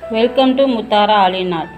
welcome to Muthara ஆலினார்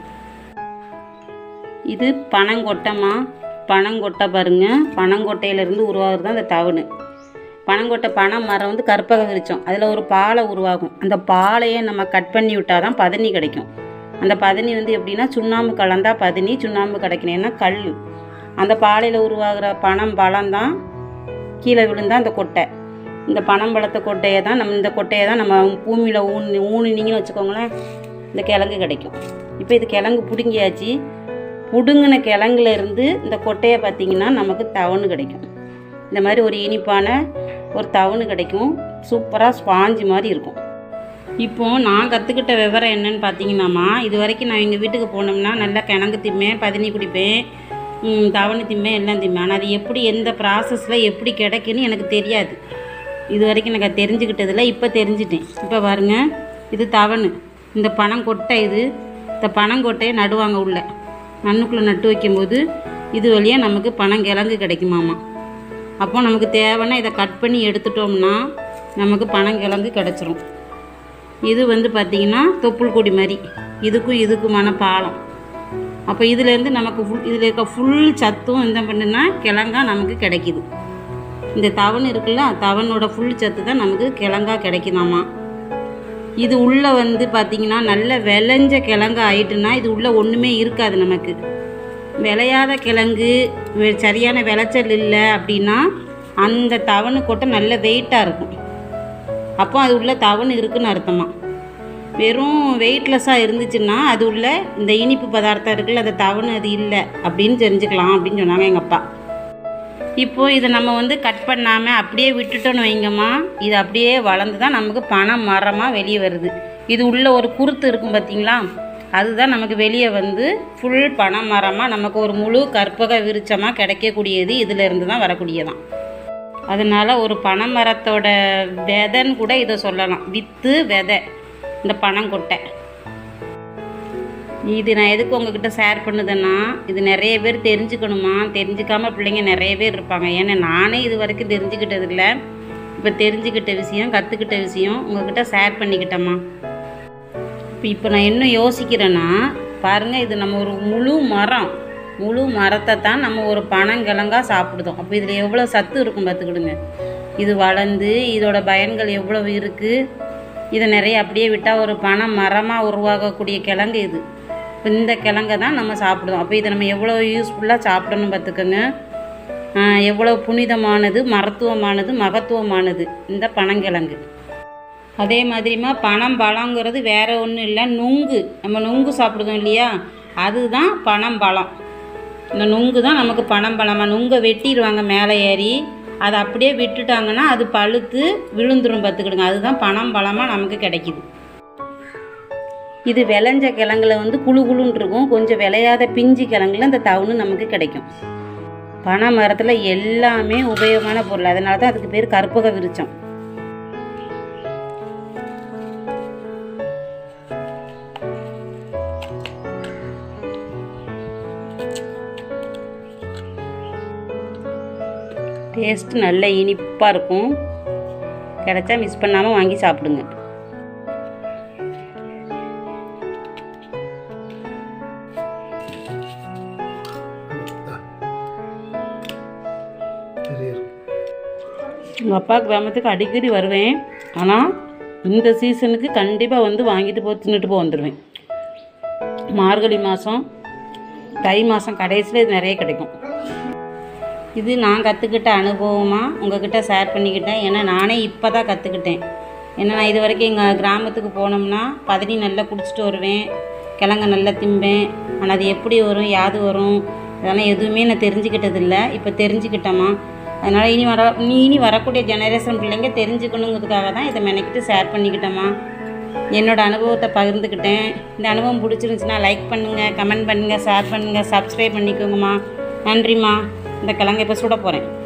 இது பனங்கொட்டைமா பனங்கொட்டை பாருங்க பனங்கொட்டையிலேருந்து உருவாகிறது தான் அந்த தவணு பனங்கொட்டை பனை மரம் வந்து கற்பக விரிச்சோம் அதில் ஒரு பாலை உருவாகும் அந்த பாலையை நம்ம கட் பண்ணி விட்டால் தான் பதனி கிடைக்கும் அந்த பதனி வந்து எப்படின்னா சுண்ணாம்பு கலந்தா பதனி சுண்ணாம்பு கிடைக்கணும் ஏன்னா கல் அந்த பாலையில் உருவாகிற பனம் பழம் தான் கீழே விழுந்தா அந்த கொட்டை இந்த பனம்பழத்தை கொட்டையை தான் நம்ம இந்த கொட்டையை தான் நம்ம பூமியில் ஊனி ஊனினீங்கன்னு வச்சுக்கோங்களேன் இந்த கிழங்கு கிடைக்கும் இப்போ இது கிழங்கு பிடுங்கியாச்சு பிடுங்கின கிழங்குல இருந்து இந்த கொட்டையை பார்த்தீங்கன்னா நமக்கு தவணு கிடைக்கும் இந்த மாதிரி ஒரு இனிப்பான ஒரு தவணு கிடைக்கும் சூப்பராக ஸ்பாஞ்சு மாதிரி இருக்கும் இப்போ நான் கற்றுக்கிட்ட விவரம் என்னன்னு பார்த்தீங்கன்னாம்மா இது வரைக்கும் நான் எங்கள் வீட்டுக்கு போனோம்னா நல்லா கிணங்கு திம்பேன் பதினி குடிப்பேன் ம், தவணு திம்பேன் எல்லாம் திம்பேன் ஆனால் அது எப்படி எந்த ப்ராசஸில் எப்படி கிடைக்குன்னு எனக்கு தெரியாது இது வரைக்கும் எனக்கு அது தெரிஞ்சுக்கிட்டதில்ல இப்போ தெரிஞ்சிட்டேன் இப்போ பாருங்க இது தவணு இந்த பனங்கொட்டை இது இந்த பனங்கொட்டையை நடுவாங்க உள்ள மண்ணுக்குள்ளே நட்டு வைக்கும்போது இது வழியாக நமக்கு பனங்கிழங்கு கிடைக்குமாமா அப்போ நமக்கு தேவைன்னா இதை கட் பண்ணி எடுத்துட்டோம்னா நமக்கு பனங்கிழங்கு கிடச்சிரும் இது வந்து பார்த்திங்கன்னா தொப்புள் கொடி மாதிரி இதுக்கும் இதுக்குமான பாலம் அப்போ இதுலேருந்து நமக்கு ஃபுல் இதில் இருக்க ஃபுல் சத்தும் என்ன பண்ணுன்னா கிழங்கா நமக்கு கிடைக்கிது இந்த தவன் இருக்குல்ல தவனோட ஃபுல் சத்து தான் நமக்கு கிழங்கா கிடைக்குதாமா இது உள்ளே வந்து பார்த்திங்கன்னா நல்ல விளைஞ்ச கிழங்கு ஆயிட்டுன்னா இது உள்ளே ஒன்றுமே இருக்காது நமக்கு விளையாத கிழங்கு வெ- சரியான விளைச்சல் இல்லை அப்படின்னா அந்த தவணு கொட்டை நல்ல வெயிட்டாக இருக்கும் அப்போ அது உள்ள தவணு இருக்குன்னு அர்த்தமா வெறும் வெயிட்லெஸ்ஸாக இருந்துச்சுன்னா அது உள்ள இந்த இனிப்பு பதார்த்தம் இருக்குல்ல அந்த தவணு அது இல்லை அப்படின்னு தெரிஞ்சுக்கலாம் அப்படின்னு சொன்னாங்க எங்கள் அப்பா இப்போ இதை நம்ம வந்து கட் பண்ணாமல் அப்படியே விட்டுட்டோன்னு வைங்கம்மா இது அப்படியே வளர்ந்து தான் நமக்கு பணம் மரமாக வெளியே வருது இது உள்ள ஒரு குருத்து இருக்கும் பார்த்தீங்களா அதுதான் நமக்கு வெளியே வந்து ஃபுல் பனை மரமாக நமக்கு ஒரு முழு கற்பக விருட்சமாக கிடைக்கக்கூடியது இதில் இருந்து தான் வரக்கூடியதான் அதனால் ஒரு பனை மரத்தோட விதைன்னு கூட இதை சொல்லலாம் வித்து விதை இந்த பனங்கொட்டை இது நான் எதுக்கு உங்ககிட்ட ஷேர் பண்ணுதேன்னா இது நிறைய பேர் தெரிஞ்சுக்கணுமா தெரிஞ்சுக்காம பிள்ளைங்க நிறைய பேர் இருப்பாங்க ஏன்னா நானே இது வரைக்கும் தெரிஞ்சுக்கிட்டது இல்லை இப்போ தெரிஞ்சுக்கிட்ட விஷயம் கற்றுக்கிட்ட விஷயம் உங்ககிட்ட ஷேர் பண்ணிக்கிட்டேம்மா இப்போ இப்போ நான் என்ன யோசிக்கிறேன்னா பாருங்கள் இது நம்ம ஒரு முழு மரம் முழு மரத்தை தான் நம்ம ஒரு பனங்கிழங்கா சாப்பிடுதோம் அப்போ இதில் எவ்வளோ சத்து இருக்கும் பார்த்துக்கிடுங்க இது வளர்ந்து இதோட பயன்கள் எவ்வளவு இருக்குது இதை நிறைய அப்படியே விட்டால் ஒரு பனை மரமாக உருவாகக்கூடிய கிழங்கு இது இப்போ இந்த கிழங்கை தான் நம்ம சாப்பிடுவோம் அப்போ இதை நம்ம எவ்வளோ யூஸ்ஃபுல்லாக சாப்பிடணும் பார்த்துக்கோங்க ஆஹ் எவ்வளோ புனிதமானது மருத்துவமானது மகத்துவமானது இந்த பனங்கிழங்கு அதே மாதிரிமா பனம் பழங்கிறது வேற ஒன்றும் இல்லை நுங்கு நம்ம நுங்கு சாப்பிடுதோம் இல்லையா அதுதான் பனம் பழம் இந்த நுங்கு தான் நமக்கு பனம் பழமாக நுங்கை வெட்டிடுவாங்க மேலே ஏறி அதை அப்படியே விட்டுட்டாங்கன்னா அது பழுத்து விழுந்துரும் பார்த்துக்கிடுங்க அதுதான் பனம் பழமாக நமக்கு கிடைக்குது இது விளைஞ்ச கிழங்குல வந்து குழு குழுன்னு இருக்கும் கொஞ்சம் விளையாத பிஞ்சு கிழங்குல இந்த தவுனு நமக்கு கிடைக்கும் பனை மரத்தில் எல்லாமே உபயோகமான பொருள் அதனால தான் அதுக்கு பேர் கற்பக விருச்சம் டேஸ்ட் நல்ல இனிப்பாக இருக்கும் கிடைச்சா மிஸ் பண்ணாமல் வாங்கி சாப்பிடுங்க நிறைய இருக்கு எங்கள் அப்பா கிராமத்துக்கு அடிக்கடி வருவேன் ஆனால் இந்த சீசனுக்கு கண்டிப்பாக வந்து வாங்கிட்டு போ தின்னுட்டு போ வந்துடுவேன் மார்கழி மாதம் தை மாதம் கடைசியில் இது நிறைய கிடைக்கும் இது நான் கற்றுக்கிட்ட அனுபவமாக உங்ககிட்ட ஷேர் பண்ணிக்கிட்டேன் ஏன்னா நானே இப்போ தான் கற்றுக்கிட்டேன் ஏன்னா நான் இது வரைக்கும் எங்கள் கிராமத்துக்கு போனோம்னா பதனி நல்லா குடிச்சிட்டு வருவேன் கிழங்க நல்லா திம்பேன் ஆனால் அது எப்படி வரும் யாது வரும் அதெல்லாம் எதுவுமே நான் தெரிஞ்சுக்கிட்டதில்ல இப்போ தெரிஞ்சுக்கிட்டேம்மா அதனால் இனி வர நீ இனி வரக்கூடிய ஜெனரேஷன் பிள்ளைங்க தெரிஞ்சுக்கணுங்கிறதுக்காக தான் இதை மெனக்கிட்டு ஷேர் பண்ணிக்கிட்டேம்மா என்னோட அனுபவத்தை பகிர்ந்துக்கிட்டேன் இந்த அனுபவம் பிடிச்சிருந்துச்சுன்னா லைக் பண்ணுங்கள் கமெண்ட் பண்ணுங்கள் ஷேர் பண்ணுங்கள் சப்ஸ்கிரைப் பண்ணிக்கோங்கம்மா நன்றிம்மா இந்த கிழங்கு இப்போ சுட போகிறேன்